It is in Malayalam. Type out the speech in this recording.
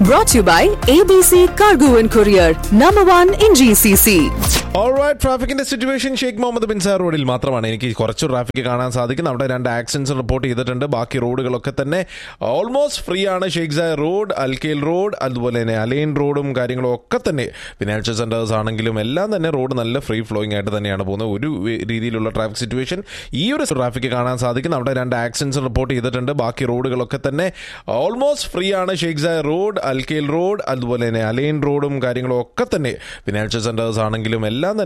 Brought to you by ABC Cargo and Courier, number one in GCC. Alright ട്രാഫിക്കിന്റെ situation Sheikh Mohammed bin Zayed റോഡിൽ മാത്രമാണ് എനിക്ക് കുറച്ച് ട്രാഫിക് കാണാൻ സാധിക്കുന്നത് അവിടെ രണ്ട് ആക്സിഡൻസ് റിപ്പോർട്ട് ചെയ്തിട്ടുണ്ട് ബാക്കി റോഡുകളൊക്കെ തന്നെ ഓൾമോസ്റ്റ് ഫ്രീ ആണ് Sheikh Zayed road Al Khail road അതുപോലെ തന്നെ അലൈൻ റോഡും കാര്യങ്ങളും ഒക്കെ തന്നെ ഫിനാൻഷ്യൽ സെന്റേഴ്സ് ആണെങ്കിലും എല്ലാം തന്നെ റോഡ് നല്ല ഫ്രീ ഫ്ലോയിങ് ആയിട്ട് തന്നെയാണ് പോകുന്നത് ഒരു വേ- രീതിയിലുള്ള ട്രാഫിക് സിറ്റുവേഷൻ ഈ ഒരു ട്രാഫിക് കാണാൻ സാധിക്കുന്നത് അവിടെ രണ്ട് ആക്സിഡൻസ് റിപ്പോർട്ട് ചെയ്തിട്ടുണ്ട് ബാക്കി റോഡുകളൊക്കെ തന്നെ ഓൾമോസ്റ്റ് ഫ്രീ ആണ് Sheikh Zayed road Al Khail road അതുപോലെ തന്നെ അലൈൻ റോഡും കാര്യങ്ങളും ഒക്കെ തന്നെ ഫിനാൻഷ്യൽ സെന്റേഴ്സ് ആണെങ്കിലും എല്ലാം തന്നെ